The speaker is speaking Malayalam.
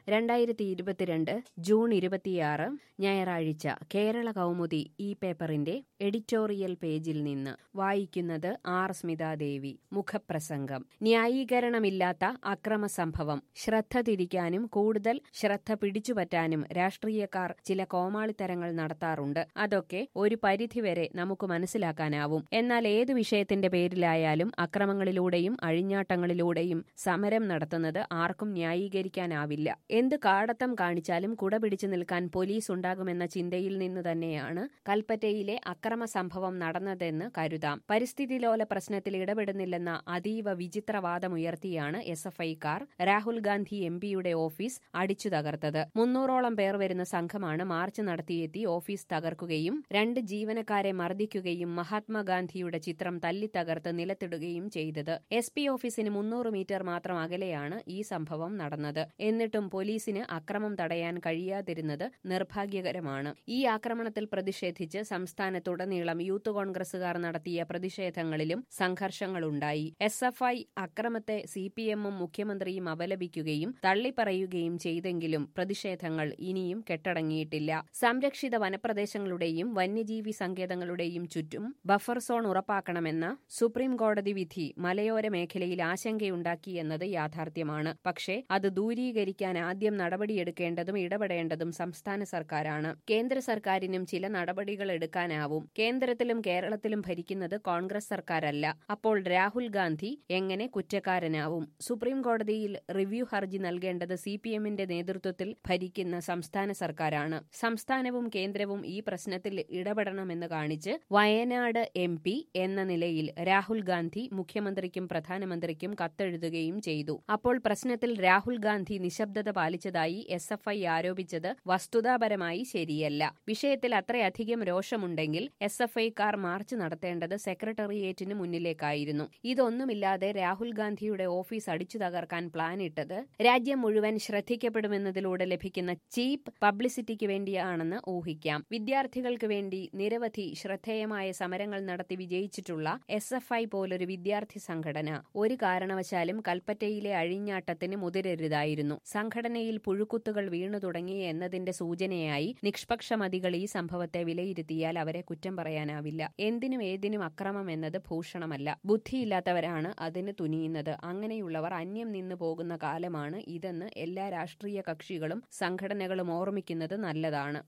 രണ്ടായിരത്തി ഇരുപത്തിരണ്ട് ജൂൺ ഇരുപത്തിയാറ് ഞായറാഴ്ച കേരള കൗമുദി ഈ പേപ്പറിന്റെ എഡിറ്റോറിയൽ പേജിൽ നിന്ന് വായിക്കുന്നത് ആർ സ്മിതാദേവി മുഖപ്രസംഗം ന്യായീകരണമില്ലാത്ത അക്രമ സംഭവം ശ്രദ്ധ തിരിക്കാനും കൂടുതൽ ശ്രദ്ധ പിടിച്ചുപറ്റാനും രാഷ്ട്രീയക്കാർ ചില കോമാളിത്തരങ്ങൾ നടത്താറുണ്ട് അതൊക്കെ ഒരു പരിധിവരെ നമുക്ക് മനസ്സിലാക്കാനാവും എന്നാൽ ഏതു വിഷയത്തിന്റെ പേരിലായാലും അക്രമങ്ങളിലൂടെയും അഴിഞ്ഞാട്ടങ്ങളിലൂടെയും സമരം നടത്തുന്നത് ആർക്കും ന്യായീകരിക്കാനാവില്ല എന്ത് കാടത്തം കാണിച്ചാലും കുട പിടിച്ചു നിൽക്കാൻ പോലീസ് ഉണ്ടാകുമെന്ന ചിന്തയിൽ നിന്ന് തന്നെയാണ് കൽപ്പറ്റയിലെ അക്രമ സംഭവം നടന്നതെന്ന് കരുതാം പരിസ്ഥിതി ലോല പ്രശ്നത്തിൽ ഇടപെടുന്നില്ലെന്ന അതീവ വിചിത്രവാദമുയർത്തിയാണ് എസ് എഫ് ഐക്കാർ രാഹുൽ ഗാന്ധി എം പിയുടെ ഓഫീസ് അടിച്ചു തകർത്തത് മുന്നൂറോളം പേർ വരുന്ന സംഘമാണ് മാർച്ച് നടത്തിയെത്തി ഓഫീസ് തകർക്കുകയും രണ്ട് ജീവനക്കാരെ മർദ്ദിക്കുകയും മഹാത്മാഗാന്ധിയുടെ ചിത്രം തല്ലിത്തകർത്ത് നിലത്തിടുകയും ചെയ്തത് എസ് പി ഓഫീസിന് മുന്നൂറ് മീറ്റർ മാത്രം അകലെയാണ് ഈ സംഭവം നടന്നത് എന്നിട്ടും പോലീസിന് അക്രമം തടയാൻ കഴിയാതിരുന്നത് നിർഭാഗ്യകരമാണ് ഈ ആക്രമണത്തിൽ പ്രതിഷേധിച്ച് സംസ്ഥാനത്തുടനീളം യൂത്ത് കോൺഗ്രസുകാർ നടത്തിയ പ്രതിഷേധങ്ങളിലും സംഘർഷങ്ങളുണ്ടായി എസ് എഫ് ഐ അക്രമത്തെ സി പി എമ്മും മുഖ്യമന്ത്രിയും അപലപിക്കുകയും തള്ളിപ്പറയുകയും ചെയ്തെങ്കിലും പ്രതിഷേധങ്ങൾ ഇനിയും കെട്ടടങ്ങിയിട്ടില്ല സംരക്ഷിത വനപ്രദേശങ്ങളുടെയും വന്യജീവി സങ്കേതങ്ങളുടെയും ചുറ്റും ബഫർ സോൺ ഉറപ്പാക്കണമെന്ന സുപ്രീം കോടതി വിധി മലയോര മേഖലയിൽ ആശങ്കയുണ്ടാക്കി എന്നത് യാഥാർത്ഥ്യമാണ് പക്ഷേ അത് ദൂരീകരിക്കാൻ ആദ്യം നടപടിയെടുക്കേണ്ടതും ഇടപെടേണ്ടതും സംസ്ഥാന സർക്കാരാണ് കേന്ദ്ര സർക്കാരിനും ചില നടപടികൾ എടുക്കാനാവും കേന്ദ്രത്തിലും കേരളത്തിലും ഭരിക്കുന്നത് കോൺഗ്രസ് സർക്കാരല്ല അപ്പോൾ രാഹുൽ ഗാന്ധി എങ്ങനെ കുറ്റക്കാരനാവും സുപ്രീം കോടതിയിൽ റിവ്യൂ ഹർജി നൽകേണ്ടത് സി പി എമ്മിന്റെ നേതൃത്വത്തിൽ ഭരിക്കുന്ന സംസ്ഥാന സർക്കാരാണ് സംസ്ഥാനവും കേന്ദ്രവും ഈ പ്രശ്നത്തിൽ ഇടപെടണമെന്ന് കാണിച്ച് വയനാട് എം പി എന്ന നിലയിൽ രാഹുൽ ഗാന്ധി മുഖ്യമന്ത്രിക്കും പ്രധാനമന്ത്രിക്കും കത്തെഴുതുകയും ചെയ്തു അപ്പോൾ പ്രശ്നത്തിൽ രാഹുൽ ഗാന്ധി നിശബ്ദത പാലിച്ചതായി എസ് എഫ് ഐ ആരോപിച്ചത് വസ്തുതാപരമായി ശരിയല്ല വിഷയത്തിൽ അത്രയധികം രോഷമുണ്ടെങ്കിൽ എസ് എഫ് ഐക്കാർ മാർച്ച് നടത്തേണ്ടത് സെക്രട്ടേറിയറ്റിന് മുന്നിലേക്കായിരുന്നു ഇതൊന്നുമില്ലാതെ രാഹുൽ ഗാന്ധിയുടെ ഓഫീസ് അടിച്ചു തകർക്കാൻ പ്ലാനിട്ടത് രാജ്യം മുഴുവൻ ശ്രദ്ധിക്കപ്പെടുമെന്നതിലൂടെ ലഭിക്കുന്ന ചീപ്പ് പബ്ലിസിറ്റിക്ക് വേണ്ടിയാണെന്ന് ഊഹിക്കാം വിദ്യാർത്ഥികൾക്ക് വേണ്ടി നിരവധി ശ്രദ്ധേയമായ സമരങ്ങൾ നടത്തി വിജയിച്ചിട്ടുള്ള എസ് എഫ് ഐ പോലൊരു വിദ്യാർത്ഥി സംഘടന ഒരു കാരണവശാലും കൽപ്പറ്റയിലെ അഴിഞ്ഞാട്ടത്തിന് മുതിരരുതായിരുന്നു സംഘടനയിൽ പുഴുക്കുത്തുകൾ വീണു തുടങ്ങി എന്നതിന്റെ സൂചനയായി നിഷ്പക്ഷമതികൾ ഈ സംഭവത്തെ വിലയിരുത്തിയാൽ അവരെ കുറ്റം പറയാനാവില്ല എന്തിനും ഏതിനും അക്രമം എന്നത് ഭൂഷണമല്ല ബുദ്ധിയില്ലാത്തവരാണ് അതിന് തുനിയുന്നത് അങ്ങനെയുള്ളവർ അന്യം നിന്നു പോകുന്ന കാലമാണ് ഇതെന്ന് എല്ലാ രാഷ്ട്രീയ കക്ഷികളും സംഘടനകളും ഓർമ്മിക്കുന്നത് നല്ലതാണ്